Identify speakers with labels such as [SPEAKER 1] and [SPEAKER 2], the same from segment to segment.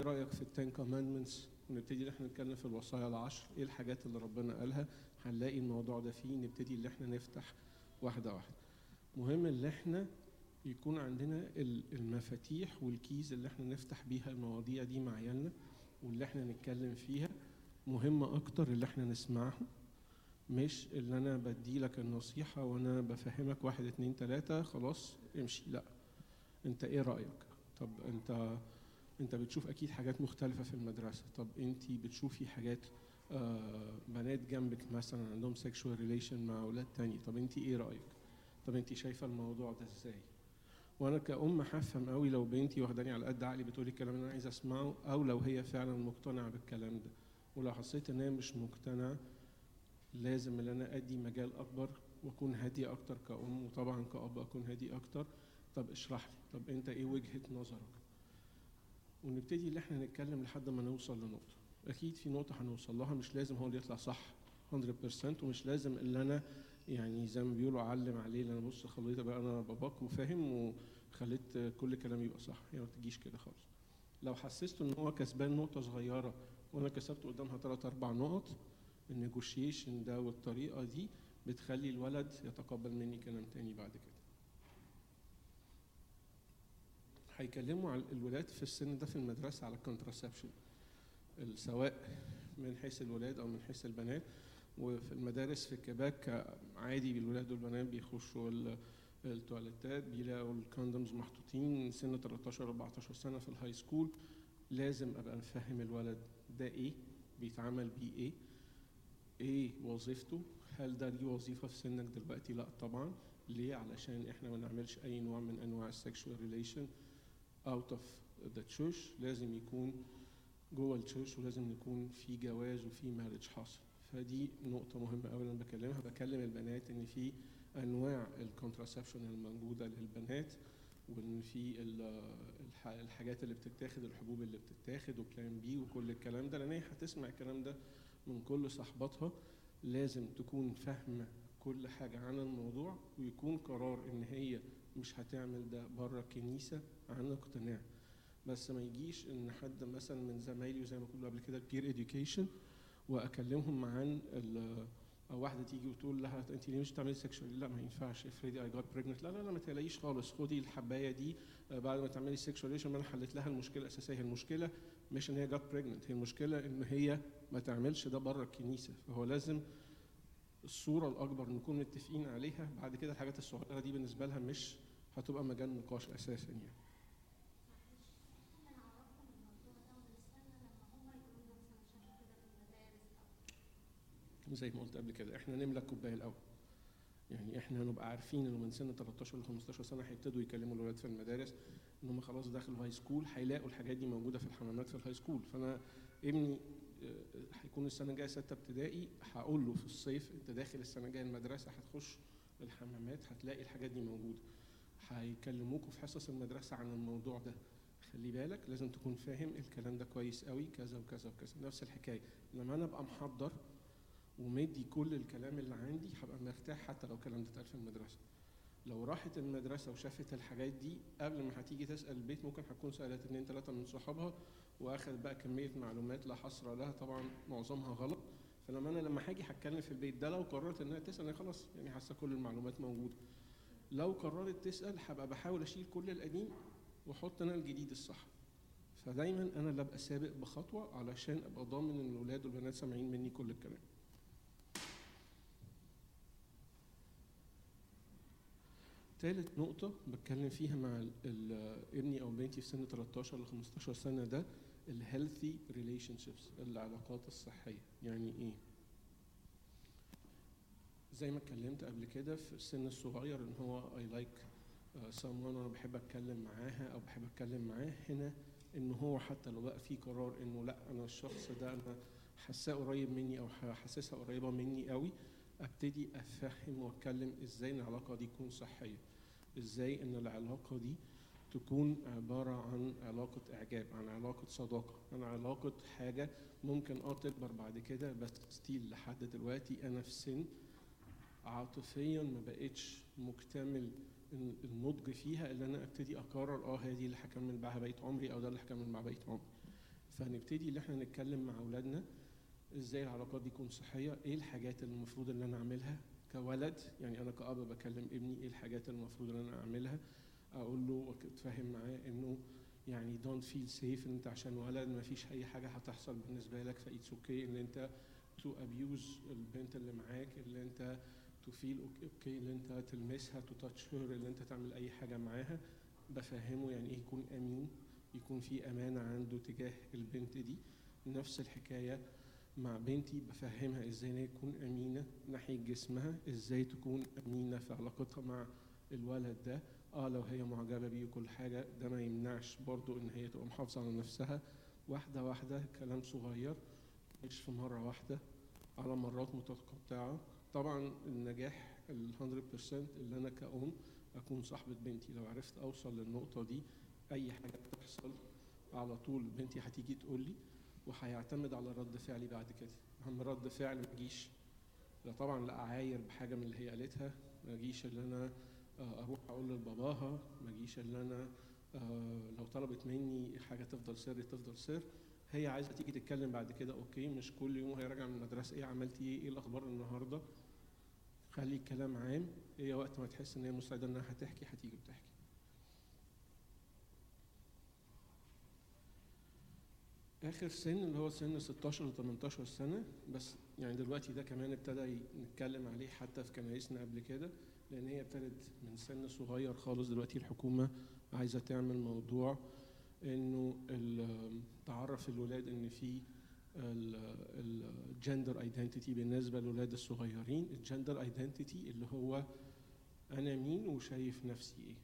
[SPEAKER 1] رايك في التين كوماندمنتس ونبتدي ان احنا نتكلم في الوصايا العشر ايه الحاجات اللي ربنا قالها هنلاقي الموضوع ده فيه نبتدي ان احنا نفتح واحده واحده مهم ان احنا يكون عندنا ال- المفاتيح والكيز اللي احنا نفتح بيها المواضيع دي مع عيالنا واللي احنا نتكلم فيها مهمة أكتر اللي احنا نسمعهم مش اللي أنا بدي لك النصيحة وأنا بفهمك واحد اتنين تلاتة خلاص امشي لا أنت إيه رأيك؟ طب أنت أنت بتشوف أكيد حاجات مختلفة في المدرسة طب أنت بتشوفي حاجات آه بنات جنبك مثلا عندهم sexual relation مع أولاد تاني طب أنت إيه رأيك؟ طب أنت شايفة الموضوع ده إزاي؟ وانا كأم هفهم قوي لو بنتي واخداني على قد عقلي بتقولي الكلام اللي انا عايز اسمعه او لو هي فعلا مقتنعه بالكلام ده ولو حسيت ان هي مش مقتنعه لازم ان انا ادي مجال اكبر واكون هادي اكتر كأم وطبعا كأب اكون هادي اكتر طب اشرح لي طب انت ايه وجهة نظرك ونبتدي ان احنا نتكلم لحد ما نوصل لنقطة اكيد في نقطة هنوصل لها مش لازم هو اللي يطلع صح 100% ومش لازم اللي انا يعني زي ما بيقولوا اعلم عليه اللي انا بص خليت بقى انا باباك وفاهم وخليت كل كلام يبقى صح هي ما تجيش كده خالص لو حسسته ان هو كسبان نقطة صغيرة وانا كسبت قدامها ثلاث اربع نقط النيجوشيشن ده والطريقة دي بتخلي الولد يتقبل مني كلام تاني بعد كده هيكلموا على الولاد في السن ده في المدرسة على الكونتراسبشن سواء من حيث الولاد او من حيث البنات وفي المدارس في الكباك عادي الولاد والبنات بيخشوا ال- التواليتات بيلاقوا الكوندومز محطوطين سن 13 14 سنه في الهاي سكول لازم ابقى مفهم الولد ده ايه بيتعمل بيه ايه ايه وظيفته هل ده ليه وظيفه في سنك دلوقتي لا طبعا ليه علشان احنا ما نعملش اي نوع من انواع السكشوال ريليشن اوت اوف ذا تشيرش لازم يكون جوه التشيرش ولازم يكون في جواز وفي مارج حاصل فدي نقطة مهمة أوي أنا بكلمها بكلم البنات إن في أنواع الكونتراسبشن الموجودة للبنات وإن في ال- الح- الحاجات اللي بتتاخد الحبوب اللي بتتاخد وبلان بي وكل الكلام ده لأن هي هتسمع الكلام ده من كل صحباتها لازم تكون فاهمة كل حاجة عن الموضوع ويكون قرار إن هي مش هتعمل ده بره الكنيسة عن اقتناع بس ما يجيش ان حد مثلا من زمايلي وزي ما قلنا قبل كده البير اديوكيشن واكلمهم عن ال- او واحده تيجي وتقول لها انت ليه مش بتعملي سكشوال لا ما ينفعش افرضي اي جوت بريجننت لا لا لا ما تقلقيش خالص خدي الحبايه دي آه، بعد ما تعملي سكشواليشن انا حليت لها المشكله الاساسيه هي المشكله مش ان هي جوت بريجننت هي المشكله ان هي ما تعملش ده بره الكنيسه فهو لازم الصوره الاكبر نكون متفقين عليها بعد كده الحاجات الصغيره دي بالنسبه لها مش هتبقى مجال نقاش اساسا يعني زي ما قلت قبل كده احنا نملى الكوبايه الاول يعني احنا نبقى عارفين انه من سن 13 ل 15 سنه هيبتدوا يكلموا الولاد في المدارس ان هم خلاص دخلوا هاي سكول هيلاقوا الحاجات دي موجوده في الحمامات في الهاي سكول فانا ابني آه، هيكون السنه الجايه سته ابتدائي هقول له في الصيف انت داخل السنه الجايه المدرسه هتخش الحمامات هتلاقي الحاجات دي موجوده هيكلموكوا في حصص المدرسه عن الموضوع ده خلي بالك لازم تكون فاهم الكلام ده كويس قوي كذا وكذا وكذا نفس الحكايه لما انا ابقى محضر ومدي كل الكلام اللي عندي هبقى مرتاح حتى لو الكلام ده اتقال في المدرسه لو راحت المدرسه وشافت الحاجات دي قبل ما هتيجي تسال البيت ممكن هتكون سالت اتنين تلاته من صحابها واخد بقى كميه معلومات لا حصر لها طبعا معظمها غلط فلما انا لما هاجي هتكلم في البيت ده لو قررت انها تسال أنا خلاص يعني حاسه كل المعلومات موجوده لو قررت تسال هبقى بحاول اشيل كل القديم واحط انا الجديد الصح فدايما انا اللي ابقى سابق بخطوه علشان ابقى ضامن ان الاولاد والبنات سامعين مني كل الكلام تالت نقطة بتكلم فيها مع ال- ال- ابني أو بنتي في سن 13 ل 15 سنة ده الهيلثي ريليشن شيبس العلاقات الصحية يعني إيه؟ زي ما اتكلمت قبل كده في السن الصغير إن هو I like uh, someone أنا بحب أتكلم معاها أو بحب أتكلم معاه هنا إن هو حتى لو بقى في قرار إنه لا أنا الشخص ده أنا حاساه قريب مني أو حاسسها قريبة مني قوي ابتدي افهم واتكلم ازاي ان العلاقه دي تكون صحيه ازاي ان العلاقه دي تكون عباره عن علاقه اعجاب عن علاقه صداقه عن علاقه حاجه ممكن اه تكبر بعد كده بس ستيل لحد دلوقتي انا في سن عاطفيا ما بقتش مكتمل ال- النضج فيها اللي انا ابتدي اقرر اه هي دي اللي هكمل معاها بقيه عمري او ده اللي هكمل مع بقيه عمري فنبتدي ان احنا نتكلم مع اولادنا ازاي العلاقات دي تكون صحيه ايه الحاجات اللي المفروض ان انا اعملها كولد يعني انا كأب بكلم ابني ايه الحاجات اللي المفروض ان انا اعملها اقول له واتفاهم معاه انه يعني دونت فيل سيف ان انت عشان ولد ما فيش اي حاجه هتحصل بالنسبه لك فايتس اوكي ان انت تو ابيوز البنت اللي معاك اللي انت تو فيل اوكي اللي انت تلمسها تو تاتش هير اللي انت تعمل اي حاجه معاها بفهمه يعني ايه يكون امين يكون في امانه عنده تجاه البنت دي نفس الحكايه مع بنتي بفهمها ازاي ان هي تكون امينه ناحيه جسمها ازاي تكون امينه في علاقتها مع الولد ده اه لو هي معجبه بيه وكل حاجه ده ما يمنعش برضو ان هي تبقى محافظه على نفسها واحده واحده كلام صغير مش في مره واحده على مرات متقطعه طبعا النجاح ال 100% اللي انا كأم اكون صاحبه بنتي لو عرفت اوصل للنقطه دي اي حاجه بتحصل على طول بنتي هتيجي تقول لي وهيعتمد على رد فعلي بعد كده اهم رد فعل ما يجيش لا طبعا لا اعاير بحاجه من اللي هي قالتها ما يجيش اللي انا آه، اروح اقول لباباها ما يجيش اللي انا آه، لو طلبت مني حاجه تفضل سر تفضل سر هي عايزه تيجي تتكلم بعد كده اوكي مش كل يوم وهي راجعه من المدرسه ايه عملتي ايه ايه الاخبار النهارده خلي الكلام عام هي وقت ما تحس ان هي مستعده انها هتحكي هتيجي وتحكي اخر سن اللي هو سن 16 ل 18 سنه بس يعني دلوقتي ده كمان ابتدى ي- نتكلم عليه حتى في كنايسنا قبل كده لان هي ابتدت من سن صغير خالص دلوقتي الحكومه عايزه تعمل موضوع انه ال- تعرف الولاد ان في الجندر ايدنتيتي بالنسبه للولاد الصغيرين الجندر ايدنتيتي اللي هو انا مين وشايف نفسي ايه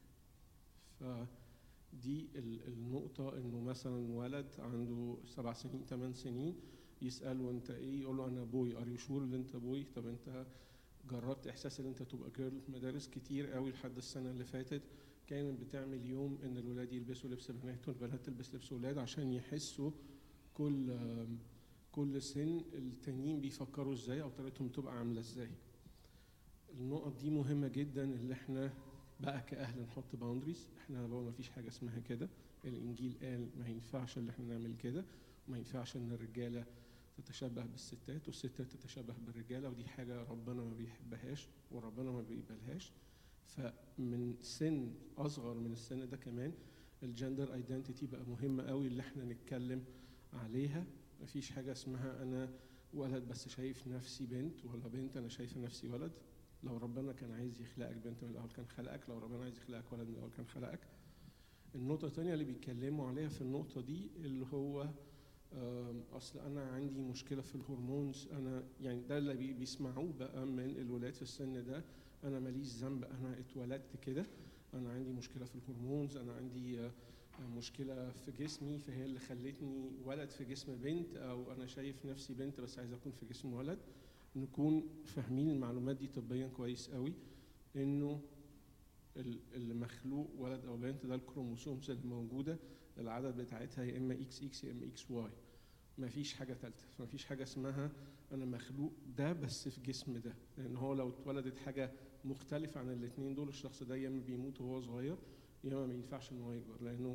[SPEAKER 1] فدي ال- النقطة انه مثلا ولد عنده سبع سنين ثمان سنين يسأله انت ايه يقول له انا بوي ار يو شور ان انت بوي طب انت جربت احساس ان انت تبقى جيرل مدارس كتير قوي لحد السنة اللي فاتت كانت بتعمل يوم ان الولاد يلبسوا لبس بنات والبنات تلبس لبس ولاد عشان يحسوا كل كل سن التانيين بيفكروا ازاي او طريقتهم تبقى عامله ازاي النقط دي مهمه جدا اللي احنا بقى كاهل نحط باوندريز احنا بقى ما فيش حاجه اسمها كده الانجيل قال ما ينفعش اللي احنا نعمل كده وما ينفعش ان الرجاله تتشبه بالستات والستات تتشبه بالرجاله ودي حاجه ربنا ما بيحبهاش وربنا ما بيقبلهاش فمن سن اصغر من السن ده كمان الجندر ايدنتيتي بقى مهمه قوي اللي احنا نتكلم عليها مفيش حاجه اسمها انا ولد بس شايف نفسي بنت ولا بنت انا شايفه نفسي ولد لو ربنا كان عايز يخلقك بنت من الاول كان خلقك لو ربنا عايز يخلقك ولد من الاول كان خلقك النقطه الثانيه اللي بيتكلموا عليها في النقطه دي اللي هو آم، اصل انا عندي مشكله في الهرمونز انا يعني ده اللي بي- بيسمعوه بقى من الولاد في السن ده انا ماليش ذنب انا اتولدت كده انا عندي مشكله في الهرمونز انا عندي آه، مشكله في جسمي فهي اللي خلتني ولد في جسم بنت او انا شايف نفسي بنت بس عايز اكون في جسم ولد نكون فاهمين المعلومات دي طبيا كويس قوي انه ال- اللي مخلوق ولد او بنت ده الكروموسومز اللي موجوده العدد بتاعتها يا اما اكس اكس يا اما اكس واي ما فيش حاجه ثالثه ما فيش حاجه اسمها انا مخلوق ده بس في جسم ده لان هو لو اتولدت حاجه مختلفه عن الاثنين دول الشخص ده يا اما بيموت وهو صغير يا اما ما ينفعش ان هو يكبر لانه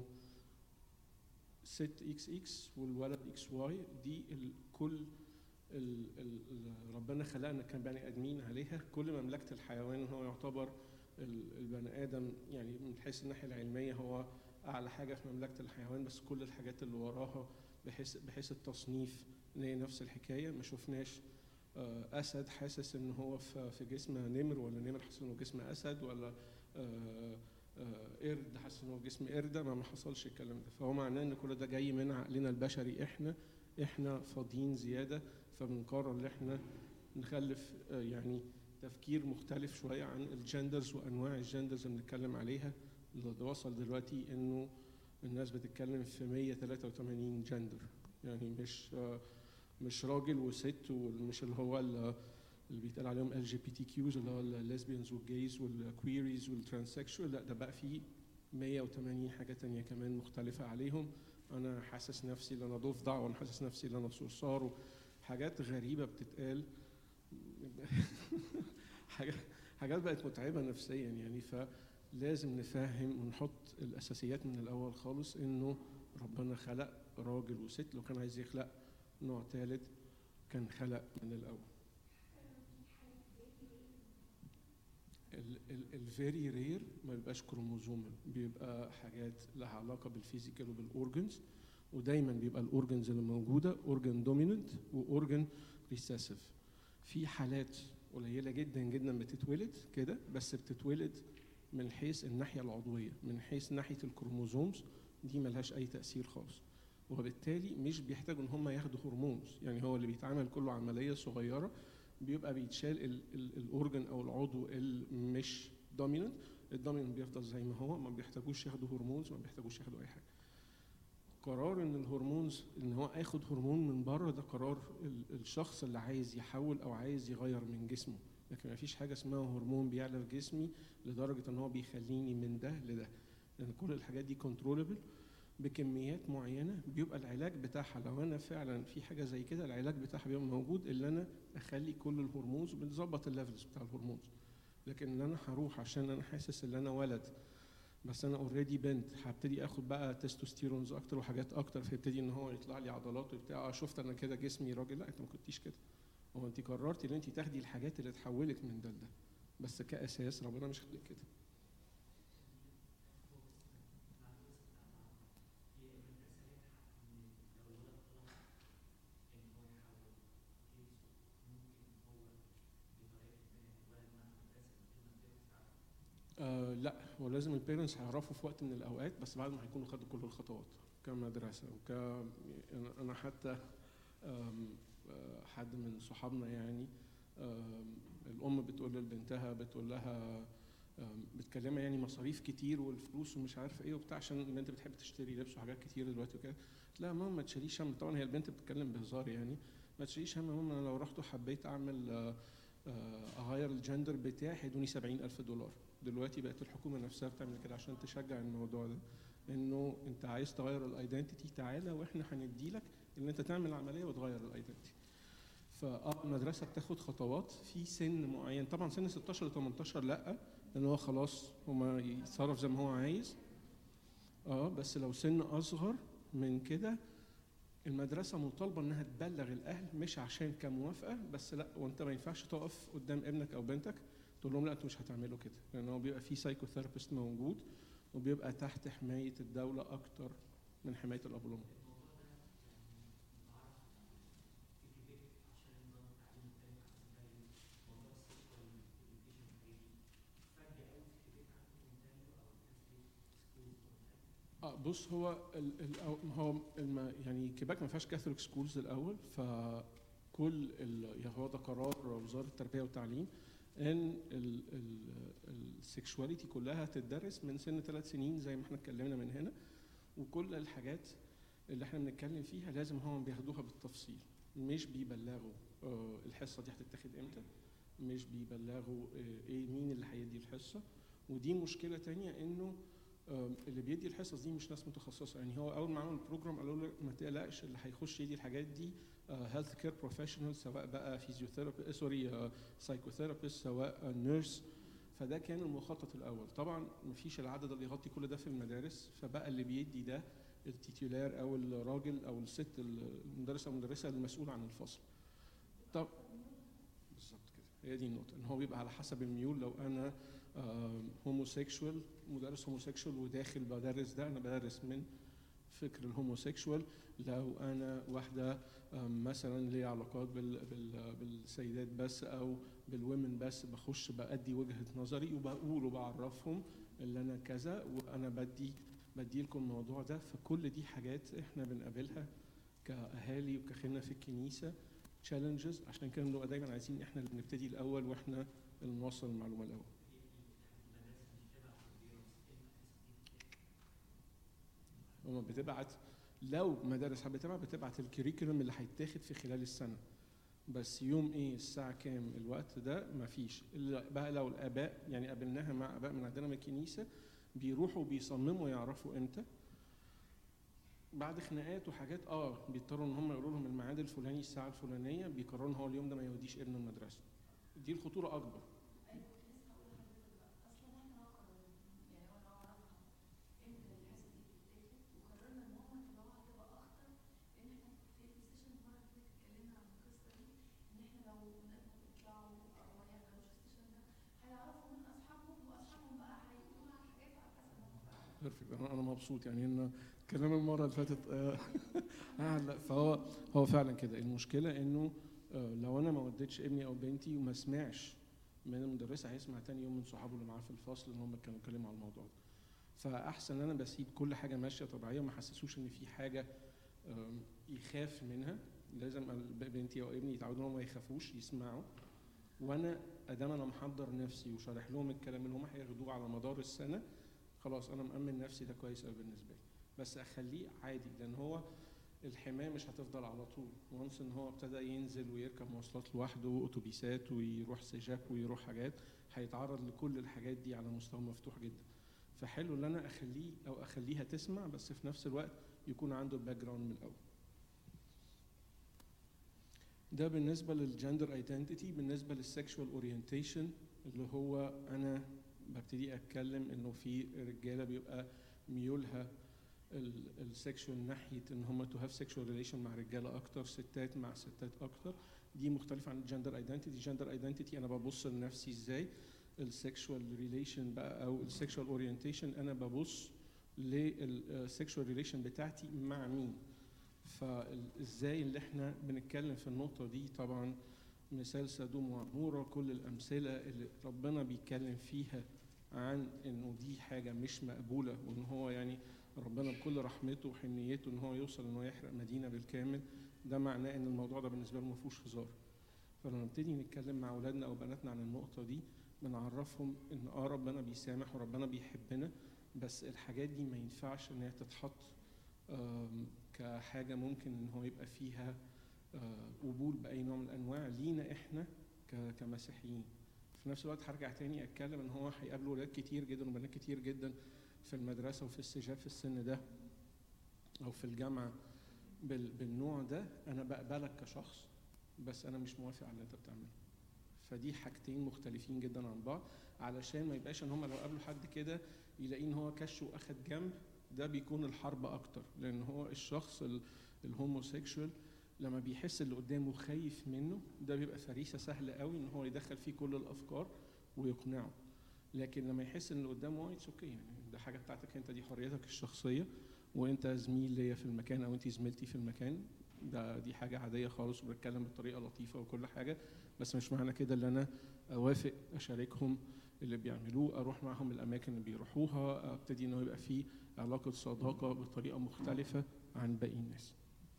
[SPEAKER 1] ست اكس اكس والولد اكس واي دي ال- كل ال ال ال- ربنا خلقنا كبني ادمين عليها كل مملكه الحيوان هو يعتبر ال- البني ادم يعني من حيث الناحيه العلميه هو اعلى حاجه في مملكه الحيوان بس كل الحاجات اللي وراها بحيث بحيث التصنيف ان هي نفس الحكايه ما شفناش آه، اسد حاسس ان هو في في جسم نمر ولا نمر حاسس انه جسم اسد ولا آه، آه، قرد حاسس ان هو جسم قرده ما ما حصلش الكلام ده فهو معناه ان كل ده جاي من عقلنا البشري احنا احنا فاضيين زياده فبنقرر ان احنا نخلف آه، يعني تفكير مختلف شويه عن الجندرز وانواع الجندرز اللي بنتكلم عليها اللي وصل دلوقتي انه الناس بتتكلم في 183 جندر يعني مش آه، مش راجل وست ومش اللي هو ال- اللي بيتقال عليهم ال جي بي تي كيوز اللي هو الليزبيانز والجيز والكويريز والترانسكشوال لا ده بقى في 180 حاجه تانية كمان مختلفه عليهم انا حاسس نفسي ان انا ضفدع وانا حاسس نفسي ان انا صرصار حاجات غريبه بتتقال حاجات حاجات بقت متعبه نفسيا يعني فلازم نفهم ونحط الاساسيات من الاول خالص انه ربنا خلق راجل وست لو كان عايز يخلق نوع ثالث كان خلق من الاول الفيري رير ما بيبقاش كروموزومال بيبقى حاجات لها علاقه بالفيزيكال وبالاورجنز ودايما بيبقى الاورجنز اللي موجوده اورجن دوميننت واورجن ريسيسيف في حالات قليله جدا جدا بتتولد كده بس بتتولد من حيث الناحيه العضويه من حيث ناحيه الكروموزومز دي ملهاش اي تاثير خالص وبالتالي مش بيحتاجوا ان هم ياخدوا هرمونز يعني هو اللي بيتعمل كله عمليه صغيره بيبقى بيتشال الاورجن او العضو اللي مش دوميننت الدوميننت بيفضل زي ما هو ما بيحتاجوش ياخدوا هرمونز ما بيحتاجوش ياخدوا اي حاجه قرار ان الهرمونز ان هو ياخد هرمون من بره ده قرار الشخص اللي عايز يحول او عايز يغير من جسمه لكن ما فيش حاجه اسمها هرمون بيعلى في جسمي لدرجه ان هو بيخليني من ده لده لان كل الحاجات دي كنترولبل بكميات معينه بيبقى العلاج بتاعها لو انا فعلا في حاجه زي كده العلاج بتاعها بيبقى موجود اللي انا اخلي كل الهرمونز بنظبط الليفلز بتاع الهرمونز لكن ان انا هروح عشان انا حاسس ان انا ولد بس انا اوريدي بنت هبتدي اخد بقى تستوستيرونز اكتر وحاجات اكتر فيبتدي ان هو يطلع لي عضلات وبتاع اه شفت انا كده جسمي راجل لا انت ما كنتيش كده هو انت قررتي ان انت تاخدي الحاجات اللي تحولك من ده لده بس كاساس ربنا مش خليك كده آه لا هو لازم البيرنتس هيعرفوا في وقت من الاوقات بس بعد ما هيكونوا خدوا كل الخطوات كمدرسه وك انا حتى حد من صحابنا يعني الام بتقول لبنتها بتقول لها بتكلمها يعني مصاريف كتير والفلوس ومش عارفه ايه وبتاع عشان البنت بتحب تشتري لبس وحاجات كتير دلوقتي وكده لا ماما ما تشيليش هم طبعا هي البنت بتتكلم بهزار يعني ما تشيليش هم ماما انا لو رحت وحبيت اعمل اغير الجندر بتاعي هيدوني 70000 دولار دلوقتي بقت الحكومه نفسها بتعمل كده عشان تشجع الموضوع ده انه انت عايز تغير الايدنتيتي تعالى واحنا هندي لك ان انت تعمل عمليه وتغير الايدنتيتي فاه المدرسه بتاخد خطوات في سن معين طبعا سن 16 ل 18 لا لان هو خلاص هو يتصرف زي ما هو عايز اه بس لو سن اصغر من كده المدرسة مطالبة إنها تبلغ الأهل مش عشان كموافقة بس لا وأنت ما ينفعش تقف قدام ابنك أو بنتك تقول لهم لا أنتوا مش هتعملوا كده لأن هو بيبقى في سايكوثيرابيست موجود وبيبقى تحت حماية الدولة أكتر من حماية الأب والأم. اه بص هو ال ال هو الم يعني كيباك ما فيهاش كاثوليك سكولز الاول فكل يعني هو ده قرار وزاره التربيه والتعليم ان السكشواليتي كلها تدرس من سن ثلاث سنين زي ما احنا اتكلمنا من هنا وكل الحاجات اللي احنا بنتكلم فيها لازم هم بياخدوها بالتفصيل مش بيبلغوا آه الحصه دي هتتاخد امتى مش بيبلغوا آه ايه مين اللي هيدي الحصه ودي مشكله تانية انه اللي بيدي الحصص دي مش ناس متخصصه يعني هو اول ما عملوا البروجرام قالوا له ما تقلقش اللي هيخش يدي الحاجات دي هيلث كير بروفيشنال سواء بقى فيزيوثيرابي سوري سايكوثيرابيست سواء نيرس فده كان المخطط الاول طبعا ما فيش العدد اللي يغطي كل ده في المدارس فبقى اللي بيدي ده التيتولار او الراجل او الست المدرس او المدرسه المسؤول عن الفصل طب بالظبط كده هي دي النقطه ان هو بيبقى على حسب الميول لو انا هوموسيكشوال مدرس هوموسيكشوال وداخل بدرس ده انا بدرس من فكر الهوموسيكشوال لو انا واحده مثلا ليها علاقات بال بال بالسيدات بس او بالومن بس بخش بادي وجهه نظري وبقول وبعرفهم اللي انا كذا وانا بدي بدي لكم الموضوع ده فكل دي حاجات احنا بنقابلها كاهالي وكخدمه في الكنيسه تشالنجز عشان كده بنبقى دايما عايزين احنا اللي بنبتدي الاول واحنا اللي نوصل المعلومه الاول هما بتبعت لو مدارس بتبعت بتبعت الكريكولم اللي هيتاخد في خلال السنه بس يوم ايه الساعه كام الوقت ده مفيش الا بقى لو الاباء يعني قابلناها مع اباء من عندنا من الكنيسه بيروحوا بيصمموا يعرفوا امتى بعد خناقات وحاجات اه بيضطروا ان هم يقولوا لهم الميعاد الفلاني الساعه الفلانيه بيقرروا ان هو اليوم ده ما يوديش ابنه المدرسه دي الخطوره اكبر بيرفكت انا انا مبسوط يعني ان كلام المره اللي فاتت آه آه لا فهو هو فعلا كده المشكله انه آه لو انا ما وديتش ابني او بنتي وما سمعش من المدرسه هيسمع تاني يوم من صحابه اللي معاه في الفصل ان هم كانوا اتكلموا على الموضوع ده فاحسن ان انا بسيب كل حاجه ماشيه طبيعيه وما حسسوش ان في حاجه آم، يخاف منها لازم ال- بنتي او ابني يتعودوا ان هم ما يخافوش يسمعوا وانا ادام انا محضر نفسي وشارح لهم الكلام اللي هم هياخدوه على مدار السنه خلاص انا مأمن نفسي ده كويس قوي بالنسبه لي بس اخليه عادي لان هو الحمايه مش هتفضل على طول وانس ان هو ابتدى ينزل ويركب مواصلات لوحده اتوبيسات ويروح سجاك ويروح حاجات هيتعرض لكل الحاجات دي على مستوى مفتوح جدا فحلو ان انا اخليه او اخليها تسمع بس في نفس الوقت يكون عنده الباك جراوند من الاول ده بالنسبه للجندر ايدنتيتي بالنسبه للسكشوال اورينتيشن اللي هو انا ببتدي اتكلم انه في رجاله بيبقى ميولها السكشوال ناحيه ان هم تو هاف سكشوال ريليشن مع رجاله اكتر ستات مع ستات اكتر دي مختلفه عن الجندر ايدنتيتي الجندر ايدنتيتي انا ببص لنفسي ازاي السكشوال ريليشن بقى او السكشوال اورينتيشن انا ببص للسكشوال ريليشن بتاعتي مع مين فازاي اللي احنا بنتكلم في النقطه دي طبعا مثال سدوم وعموره كل الامثله اللي ربنا بيتكلم فيها عن انه دي حاجه مش مقبوله وان هو يعني ربنا بكل رحمته وحنيته ان هو يوصل ان هو يحرق مدينه بالكامل ده معناه ان الموضوع ده بالنسبه له ما فيهوش هزار فلما نبتدي نتكلم مع اولادنا او بناتنا عن النقطه دي بنعرفهم ان اه ربنا بيسامح وربنا بيحبنا بس الحاجات دي ما ينفعش ان هي تتحط آم، كحاجه ممكن ان هو يبقى فيها آه، قبول باي نوع من الانواع لينا احنا ك- كمسيحيين في نفس الوقت هرجع تاني اتكلم ان هو هيقابله ولاد كتير جدا وبنات كتير جدا في المدرسه وفي السجاب في السن ده او في الجامعه بال- بالنوع ده انا بقبلك كشخص بس انا مش موافق على اللي انت بتعمله فدي حاجتين مختلفين جدا عن بعض علشان ما يبقاش ان هم لو قابلوا حد كده يلاقيه ان هو كش واخد جنب ده بيكون الحرب اكتر لان هو الشخص ال- الهوموسيكشوال لما بيحس اللي قدامه خايف منه ده بيبقى فريسه سهله قوي ان هو يدخل فيه كل الافكار ويقنعه لكن لما يحس ان اللي قدامه اتس اوكي يعني ده حاجه بتاعتك انت دي حريتك الشخصيه وانت زميل ليا في المكان او انت زميلتي في المكان ده دي حاجه عاديه خالص وبنتكلم بطريقه لطيفه وكل حاجه بس مش معنى كده ان انا اوافق اشاركهم اللي بيعملوه اروح معاهم الاماكن اللي بيروحوها ابتدي انه يبقى في علاقه صداقه بطريقه مختلفه عن باقي الناس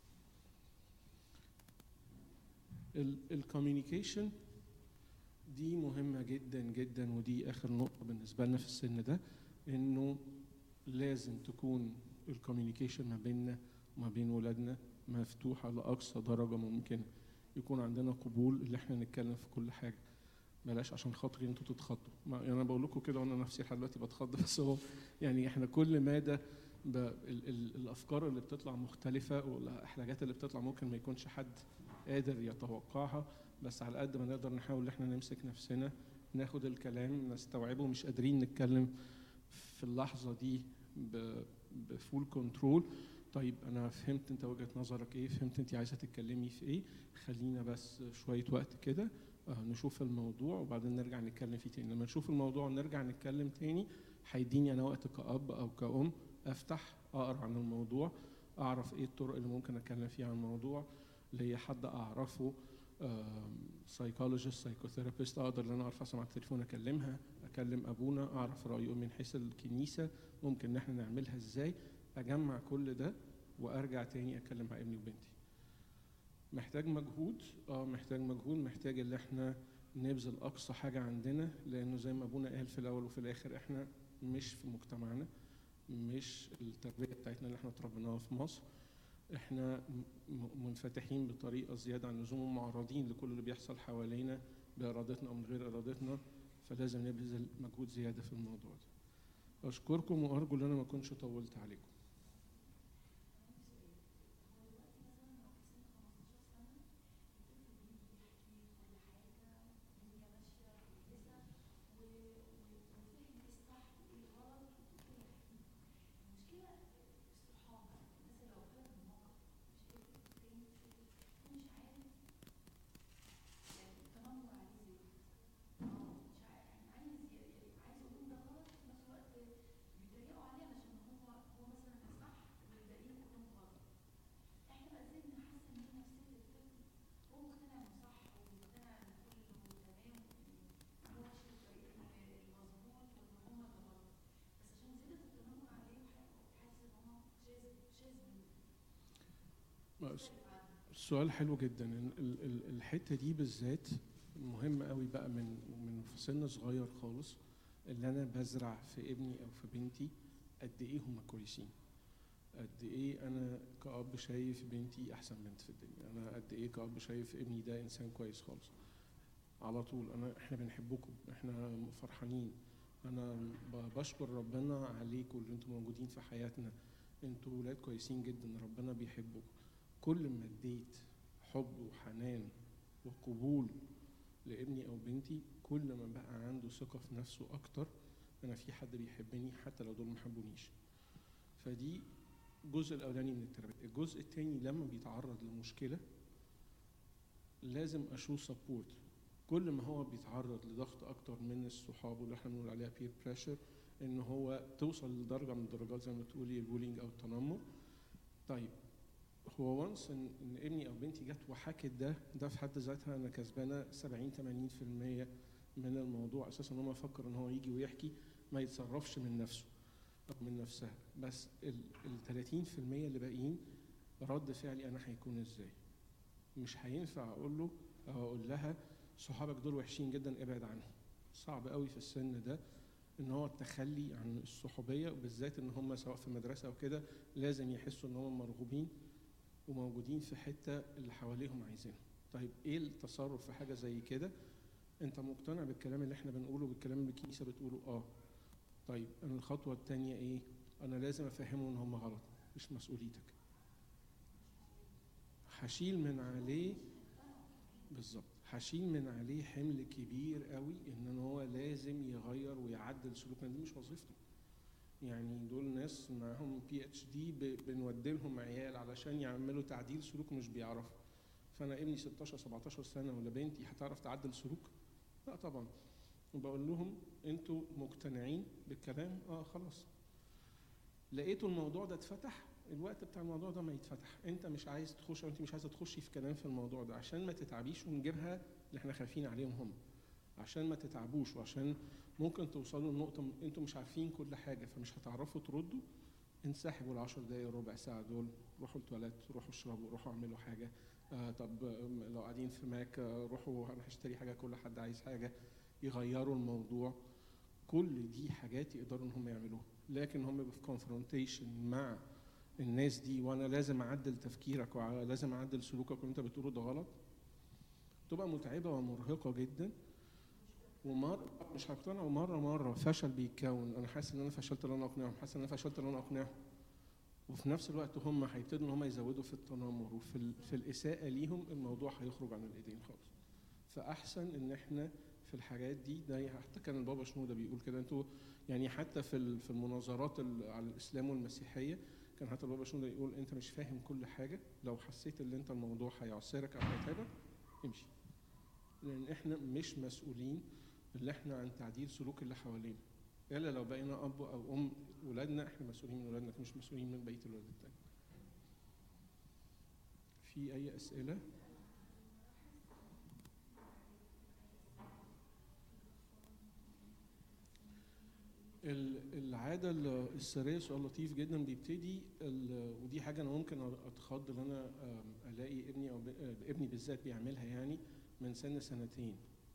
[SPEAKER 1] الكوميونيكيشن دي مهمة جدا جدا ودي آخر نقطة بالنسبة لنا في السن ده إنه لازم تكون الكوميونيكيشن ما بيننا وما بين ولادنا مفتوحة لأقصى درجة ممكنة يكون عندنا قبول اللي احنا نتكلم في كل حاجة بلاش عشان خاطري انتوا تتخضوا ما- يعني انا بقول لكم كده وانا نفسي لحد دلوقتي بتخض بس هو يعني احنا كل مادة ب... ال... ال... الافكار اللي بتطلع مختلفة والحاجات اللي بتطلع ممكن ما يكونش حد قادر يتوقعها بس على قد ما نقدر نحاول ان احنا نمسك نفسنا ناخد الكلام نستوعبه مش قادرين نتكلم في اللحظة دي ب- بفول كنترول طيب انا فهمت انت وجهة نظرك ايه فهمت انت عايزة تتكلمي في ايه خلينا بس شوية وقت كده آه، نشوف الموضوع وبعدين نرجع نتكلم فيه تاني لما نشوف الموضوع ونرجع نتكلم تاني هيديني انا وقت كأب او كأم افتح اقرا عن الموضوع اعرف ايه الطرق اللي ممكن اتكلم فيها عن الموضوع ليا حد اعرفه سايكولوجيست سايكوثيرابيست اقدر ان انا ارفع سماعه التليفون اكلمها اكلم ابونا اعرف رايه من حيث الكنيسه ممكن ان احنا نعملها ازاي اجمع كل ده وارجع تاني اتكلم مع ابني وبنتي محتاج مجهود اه محتاج مجهود محتاج ان احنا نبذل اقصى حاجه عندنا لانه زي ما ابونا قال في الاول وفي الاخر احنا مش في مجتمعنا مش التربيه بتاعتنا اللي احنا اتربيناها في مصر احنا م- منفتحين بطريقه زياده عن اللزوم ومعرضين لكل اللي بيحصل حوالينا بارادتنا او من غير ارادتنا فلازم نبذل مجهود زياده في الموضوع ده اشكركم وارجو ان انا ما اكونش طولت عليكم السؤال حلو جدا ال- ال- ال- الحته دي بالذات مهمه قوي بقى من من في سن صغير خالص اللي انا بزرع في ابني او في بنتي قد ايه هم كويسين قد ايه انا كأب شايف بنتي احسن بنت في الدنيا انا قد ايه كأب شايف ابني ده انسان كويس خالص على طول انا احنا بنحبكم احنا فرحانين انا ب- بشكر ربنا عليكم اللي انتم موجودين في حياتنا انتوا ولاد كويسين جدا ربنا بيحبكم كل ما اديت حب وحنان وقبول لابني او بنتي كل ما بقى عنده ثقه في نفسه اكتر انا في حد بيحبني حتى لو دول ما حبونيش فدي الجزء الاولاني من التربيه الجزء الثاني لما بيتعرض لمشكله لازم اشو سبورت كل ما هو بيتعرض لضغط اكتر من الصحاب اللي احنا بنقول عليها بير بريشر ان هو توصل لدرجه من الدرجات زي ما تقولي البولينج او التنمر طيب هو وانس ان ان ابني او بنتي جت وحكت ده ده في حد ذاتها انا كسبانه 70 80% من الموضوع اساسا ان هو يفكر ان هو يجي ويحكي ما يتصرفش من نفسه او من نفسها بس ال ال 30% اللي باقيين رد فعلي انا هيكون ازاي مش هينفع اقول له او اقول لها صحابك دول وحشين جدا ابعد عنهم صعب قوي في السن ده ان هو التخلي عن الصحوبيه وبالذات ان هم سواء في مدرسه او كده لازم يحسوا ان هم مرغوبين وموجودين في حته اللي حواليهم عايزينها طيب ايه التصرف في حاجه زي كده انت مقتنع بالكلام اللي احنا بنقوله بالكلام اللي الكنيسه بتقوله اه طيب انا الخطوه الثانيه ايه انا لازم افهمه ان هم غلط مش مسؤوليتك هشيل من عليه بالظبط هشيل من عليه حمل كبير قوي ان هو لازم يغير ويعدل سلوكه دي مش وظيفته يعني دول ناس معاهم بي اتش دي بنودي لهم عيال علشان يعملوا تعديل سلوك مش بيعرفوا فانا ابني 16 17 سنه ولا بنتي هتعرف تعدل سلوك لا طبعا وبقول لهم انتوا مقتنعين بالكلام اه خلاص لقيتوا الموضوع ده اتفتح الوقت بتاع الموضوع ده ما يتفتح انت مش عايز تخش او انت مش عايزه تخشي في كلام في الموضوع ده عشان ما تتعبيش ونجيبها اللي احنا خايفين عليهم هم عشان ما تتعبوش وعشان ممكن توصلوا لنقطة م- انتوا مش عارفين كل حاجة فمش هتعرفوا تردوا انسحبوا العشر دقايق ربع ساعة دول روحوا التواليت روحوا اشربوا روحوا اعملوا حاجة آه طب آم، لو قاعدين في ماك آه روحوا انا هشتري حاجة كل حد عايز حاجة يغيروا الموضوع كل دي حاجات يقدروا ان هم يعملوها لكن هم يبقوا في كونفرونتيشن مع الناس دي وانا لازم اعدل تفكيرك ولازم اعدل سلوكك وانت بتقوله ده غلط تبقى متعبة ومرهقة جدا ومر مش هيقتنعوا مره مره فشل بيتكون انا حاسس ان انا فشلت ان انا اقنعهم حاسس ان انا فشلت ان انا اقنعهم وفي نفس الوقت هم هيبتدوا ان هم يزودوا في التنمر وفي ال- في الاساءه ليهم الموضوع هيخرج عن الايدين خالص فاحسن ان احنا في الحاجات دي ده حتى كان البابا شنوده بيقول كده انتوا يعني حتى في ال- في المناظرات ال- على الاسلام والمسيحيه كان حتى البابا شنوده يقول انت مش فاهم كل حاجه لو حسيت ان انت الموضوع هيعسرك او هيتعبك امشي لان احنا مش مسؤولين اللي احنا عن تعديل سلوك اللي حوالينا الا لو بقينا اب او ام ولادنا احنا مسؤولين من ولادنا لكن مش مسؤولين من بقيه الولاد التانية في اي اسئله ال- العادة ال- السرية سؤال لطيف جدا بيبتدي ال- ودي حاجة أنا ممكن أتخض إن أنا آم، ألاقي ابني أو ب- آه، ابني بالذات بيعملها يعني من سن سنتين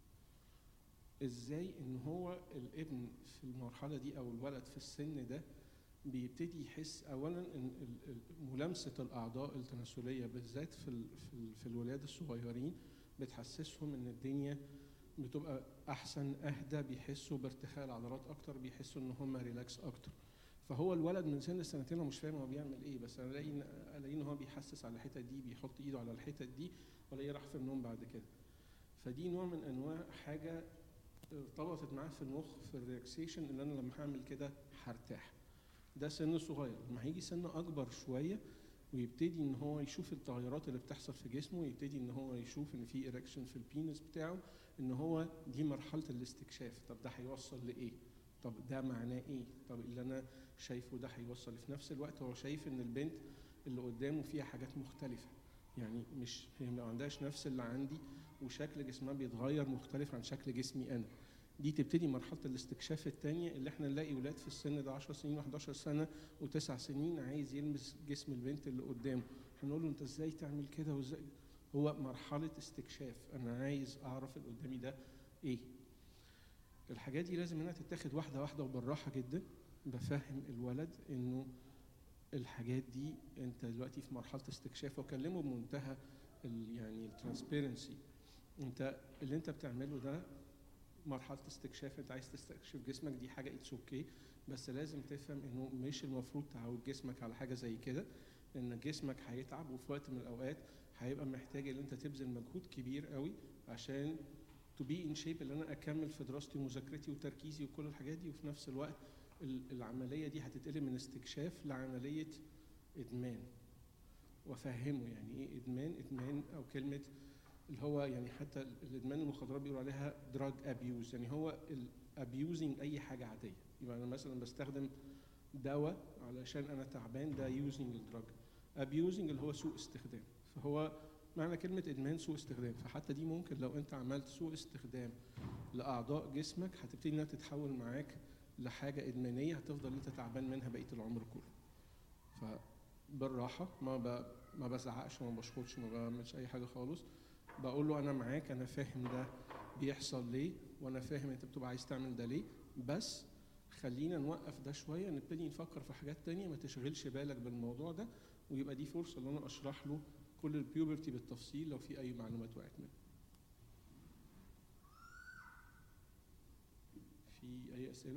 [SPEAKER 1] ازاي ان هو الابن في المرحله دي او الولد في السن ده بيبتدي يحس اولا ان ال- ال- ملامسه الاعضاء التناسليه بالذات في ال- في ال- في الولاد الصغيرين بتحسسهم ان الدنيا بتبقى احسن اهدى بيحسوا بارتخاء العضلات اكتر بيحسوا ان هم ريلاكس اكتر فهو الولد من سن السنتين هو مش فاهم هو بيعمل ايه بس انا الاقي إن- الاقي ان هو بيحسس على الحتت دي بيحط ايده على الحتت دي والاقيه راح في النوم بعد كده فدي نوع من انواع حاجه ارتبطت معاه في المخ في الريلاكسيشن ان انا لما هعمل كده هرتاح ده سن صغير لما هيجي سن اكبر شويه ويبتدي ان هو يشوف التغيرات اللي بتحصل في جسمه يبتدي ان هو يشوف ان في اريكشن في البينس بتاعه ان هو دي مرحله الاستكشاف طب ده هيوصل لايه طب ده معناه ايه طب اللي انا شايفه ده هيوصل في نفس الوقت هو شايف ان البنت اللي قدامه فيها حاجات مختلفه يعني مش هي ما عندهاش نفس اللي عندي وشكل جسمها بيتغير مختلف عن شكل جسمي انا دي تبتدي مرحله الاستكشاف الثانيه اللي احنا نلاقي ولاد في السن ده 10 سنين و11 سنه وتسع سنين عايز يلمس جسم البنت اللي قدامه هنقول له انت ازاي تعمل كده وازاي هو مرحله استكشاف انا عايز اعرف اللي قدامي ده ايه الحاجات دي لازم انها تتاخد واحده واحده وبالراحه جدا بفهم الولد انه الحاجات دي انت دلوقتي في مرحله استكشاف واكلمه بمنتهى ال يعني الترانسبيرنسي انت اللي انت بتعمله ده مرحله استكشاف انت عايز تستكشف جسمك دي حاجه اتس اوكي بس لازم تفهم انه مش المفروض تعود جسمك على حاجه زي كده لان جسمك هيتعب وفي وقت من الاوقات هيبقى محتاج ان انت تبذل مجهود كبير قوي عشان تو بي ان شيب اللي انا اكمل في دراستي ومذاكرتي وتركيزي وكل الحاجات دي وفي نفس الوقت العمليه دي هتتقلب من استكشاف لعمليه ادمان وافهمه يعني ايه ادمان ادمان او كلمه اللي هو يعني حتى الادمان المخدرات بيقولوا عليها دراج ابيوز يعني هو الابيوزنج اي حاجه عاديه يبقى انا مثلا بستخدم دواء علشان انا تعبان ده يوزنج الدراج ابيوزنج اللي هو سوء استخدام فهو معنى كلمة إدمان سوء استخدام فحتى دي ممكن لو أنت عملت سوء استخدام لأعضاء جسمك هتبتدي إنها تتحول معاك لحاجة إدمانية هتفضل أنت تعبان منها بقية العمر كله فبالراحة ما ب... ما بزعقش ما بشخطش ما بعملش أي حاجة خالص بقول له أنا معاك أنا فاهم ده بيحصل ليه وأنا فاهم أنت بتبقى عايز تعمل ده ليه بس خلينا نوقف ده شوية نبتدي نفكر في حاجات تانية ما تشغلش بالك بالموضوع ده ويبقى دي فرصة إن أنا أشرح له كل البيوبرتي بالتفصيل لو في أي معلومات وقعت منه. في أي أسئلة؟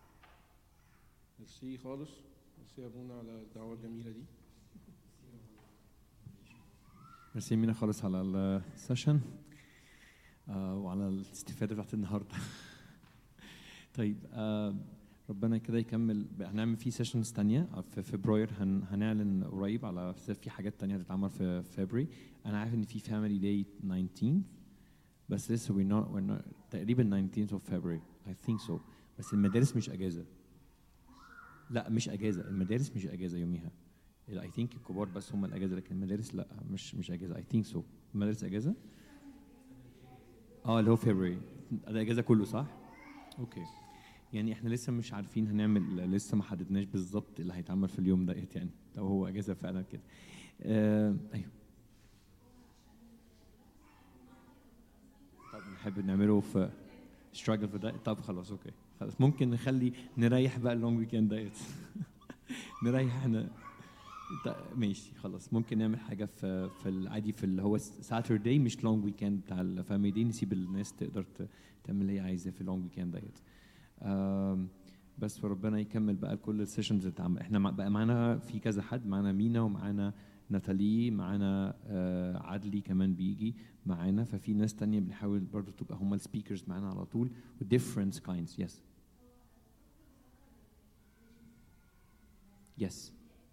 [SPEAKER 1] ميرسي خالص ميرسي يا بونا على الدعوة الجميلة دي.
[SPEAKER 2] ميرسي مينا خالص على السيشن آه وعلى الاستفادة بتاعت النهاردة. طيب آه ربنا كده يكمل هنعمل فيه سيشنز تانية في فبراير هن هنعلن قريب على في حاجات تانية هتتعمل في فبراير انا عارف ان في فاميلي داي 19 بس لسه we're not, we're not تقريبا 19th of February I think so بس المدارس مش اجازة لا مش اجازة المدارس مش اجازة يوميها I think الكبار بس هم الاجازة لكن المدارس لا مش مش اجازة I think so المدارس اجازة اه اللي هو فبراير ده اجازة كله صح؟ اوكي okay. يعني احنا لسه مش عارفين هنعمل لسه ما حددناش بالظبط اللي هيتعمل في اليوم ده يعني لو هو اجازه فعلا كده آه ايوه طب نحب نعمله في ستراجل في ده طب خلاص اوكي خلاص ممكن نخلي نريح بقى اللونج ويكند دايت نريح احنا ماشي خلاص ممكن نعمل حاجه في في العادي في اللي هو ساتردي مش لونج ويكند بتاع الفاميلي دي نسيب الناس تقدر تعمل اللي هي عايزاه في اللونج ويكند دايت بس فربنا يكمل بقى كل السيشنز اللي اتعمل احنا بقى معانا في كذا حد معانا مينا ومعانا ناتالي معانا آه عدلي كمان بيجي معانا ففي ناس تانية بنحاول برضو تبقى هم السبيكرز معانا على طول و different kinds yes yes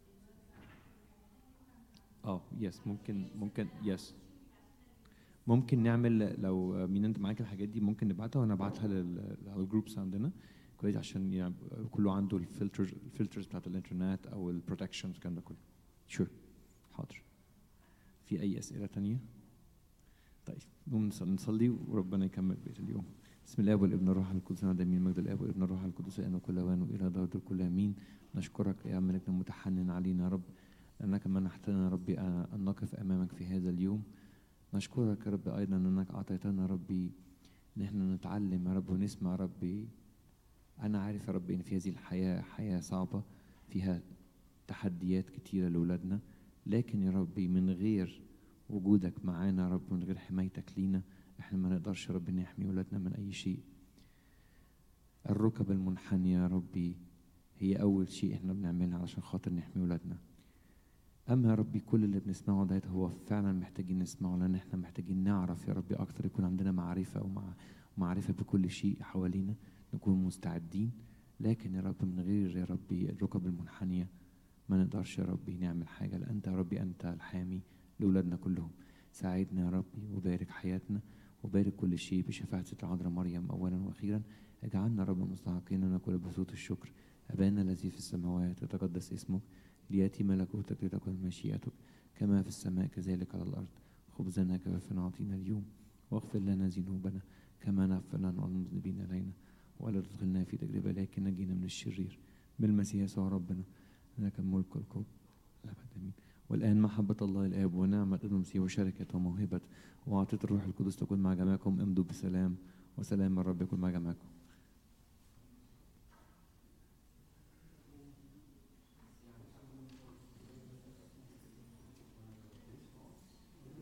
[SPEAKER 2] اه يس ممكن ممكن يس ممكن نعمل لو مين انت معاك الحاجات دي ممكن نبعتها وانا ابعتها للجروبس عندنا كويس عشان يعني كله عنده الفلتر الفلترز بتاعت الانترنت او البروتكشن الكلام ده كله شور حاضر في اي اسئله تانية طيب نقوم نصلي وربنا يكمل بقيه اليوم بسم الله والابن الروح القدس انا مين مجد الاب والابن الروح القدس ان كل اوان والى دار كل امين نشكرك يا ملكنا المتحنن علينا يا رب لانك منحتنا يا ربي ان نقف امامك في هذا اليوم نشكرك يا رب ايضا انك اعطيتنا يا ربي ان احنا نتعلم يا رب ونسمع يا ربي انا عارف يا رب ان في هذه الحياه حياه صعبه فيها تحديات كتيره لاولادنا لكن يا ربي من غير وجودك معانا يا رب من غير حمايتك لينا احنا ما نقدرش يا رب نحمي ولادنا من اي شيء الركب المنحنيه يا ربي هي اول شيء احنا بنعملها علشان خاطر نحمي ولادنا اما يا ربي كل اللي بنسمعه ده هو فعلا محتاجين نسمعه لان احنا محتاجين نعرف يا ربي اكتر يكون عندنا معرفه ومع معرفه بكل شيء حوالينا نكون مستعدين لكن يا رب من غير يا ربي الركب المنحنيه ما نقدرش يا ربي نعمل حاجه لان انت يا ربي انت الحامي لاولادنا كلهم ساعدنا يا ربي وبارك حياتنا وبارك كل شيء بشفاعة العذراء مريم أولا وأخيرا اجعلنا رب مستحقين أن نقول بصوت الشكر أبانا الذي في السماوات يتقدس اسمك ليأتي ملكوتك لتكن مشيئتك كما في السماء كذلك على الأرض خبزنا كفافنا أعطينا اليوم واغفر لنا ذنوبنا كما نغفر لنا المذنبين إلينا ولا تدخلنا في تجربة لكن نجينا من الشرير بالمسيح يسوع ربنا لك الملك والقوة الأبد آمين والآن محبة الله الآب ونعمة ابن المسيح وشركة وموهبة وعطية الروح القدس تكون مع جميعكم امضوا بسلام وسلام الرب يكون مع جميعكم